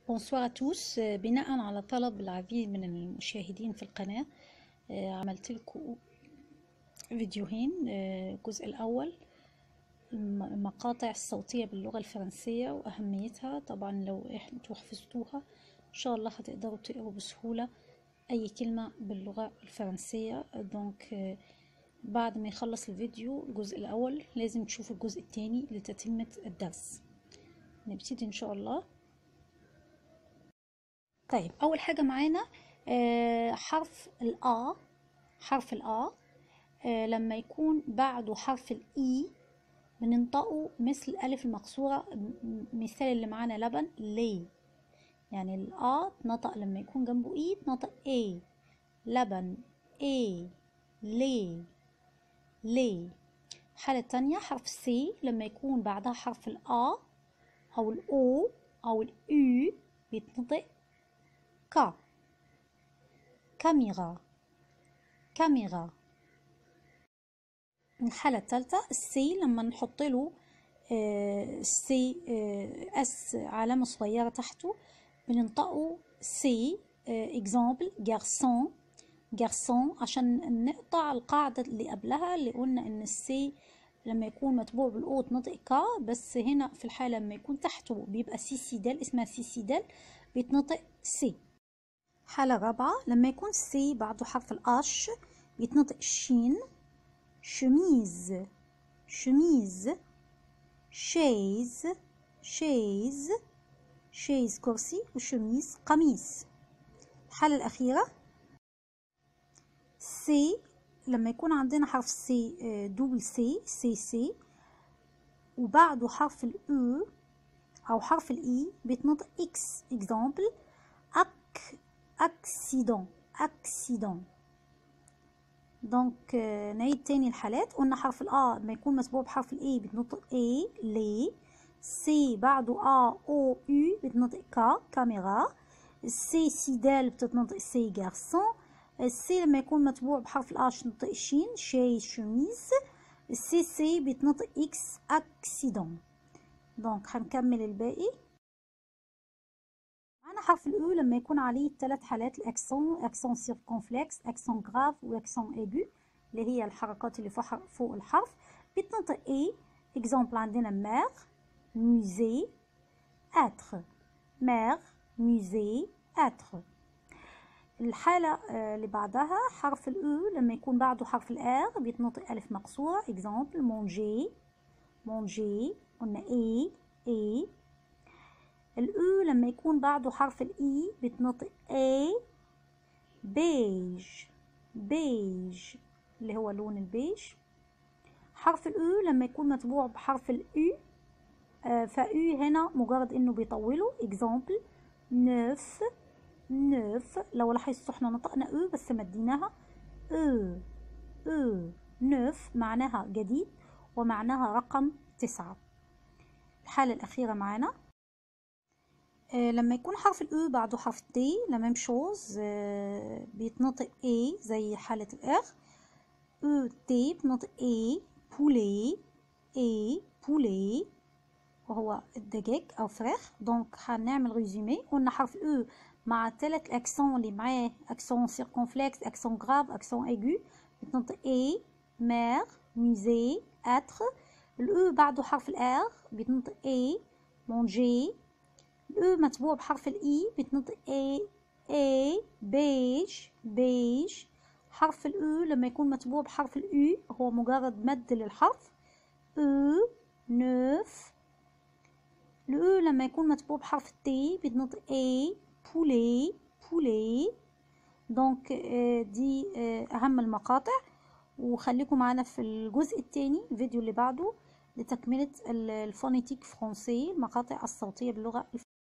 بونسوار توس بناء على طلب العديد من المشاهدين في القناة آه، عملت لكم فيديوهين آه، الجزء الأول المقاطع الصوتية باللغة الفرنسية وأهميتها طبعا لو انتوا حفظتوها إن شاء الله هتقدروا تقروا بسهولة أي كلمة باللغة الفرنسية دونك آه، بعد ما يخلص الفيديو الجزء الأول لازم تشوفوا الجزء الثاني لتتمة الدرس نبتدي إن شاء الله طيب اول حاجه معانا آه حرف الآ حرف الآ آه لما يكون بعده حرف الإي بننطقه مثل الألف المقصورة مثال اللي معانا لبن لي يعني الآ تنطق لما يكون جنبه إي تنطق إي لبن إي لي لي الحالة التانية حرف سي لما يكون بعدها حرف الآ أو الأو أو الأو بيتنطق ك كاميرا كاميرا الحالة الثالثة السي لما نحط له السي اس علامة صغيرة تحته بننطقه سي اكزامبل جارسون جارسون عشان نقطع القاعدة اللي قبلها اللي قلنا ان السي لما يكون متبوع بالاو تنطق كا بس هنا في الحالة لما يكون تحته بيبقى سي سيدال اسمها سي سيدال بيتنطق سي حالة رابعة لما يكون سي بعده حرف الأش بيتنطق شين شميز شميز شيز شيز شيز كرسي وشميز قميص الحالة الأخيرة سي لما يكون عندنا حرف سي دوبل سي سي سي وبعده حرف الأو أو حرف الإي بيتنطق إكس إكزامبل أك اكسيدون اكسيدون دونك نعيد تاني الحالات قلنا حرف الأ لما يكون مسبوق بحرف الإي بتنطق إي لي سي بعده أ أو يو بتنطق كا كاميرا سي سيدال بتتنطق سي جارسون السي لما يكون متبوع بحرف الأ بتنطق شين شي شميز السي سي بتنطق إكس أكسيدون دونك هنكمل الباقي معانا حرف الاو لما يكون عليه ثلاث حالات الاكسون اكسون سيركونفلكس اكسون غراف واكسون ايجو اللي هي الحركات اللي فوق الحرف بتنطق اي اكزامبل عندنا مير موزي اتر مير موزي اتر الحالة اللي بعدها حرف الاو لما يكون بعده حرف الار بيتنطق الف مقصورة اكزامبل مونجي مونجي قلنا اي اي الاو لما يكون بعده حرف الاي بتنطق اي بيج بيج اللي هو لون البيج حرف الاو لما يكون متبوع بحرف الاو آه فاو هنا مجرد انه بيطوله اكزامبل نوف نوف لو لاحظتوا احنا نطقنا او بس مديناها او او نوف معناها جديد ومعناها رقم تسعة الحالة الأخيرة معانا آه لما يكون حرف الاو بعده حرف تي لا شوز آه بيتنطق اي زي حالة الاخ او تي بتنطق اي بولي اي بولي وهو الدجاج او فراخ دونك هنعمل ريزومي قلنا حرف او مع ثلاث الاكسون اللي معاه اكسون سيركونفلكس اكسون غراف اكسون ايجو بتنطق اي مير موزي اتر الاو بعده حرف الار بيتنطق اي مونجي الاو متبوع بحرف الاي بتنطق اي اي بيج بيج حرف الاو لما يكون متبوع بحرف الاو هو مجرد مد للحرف او نوف الاو لما يكون متبوع بحرف التي بتنطق اي بولي بولي دونك دي اهم المقاطع وخليكم معانا في الجزء الثاني الفيديو اللي بعده لتكملة الفونيتيك فرونسي المقاطع الصوتية باللغة الفرنسية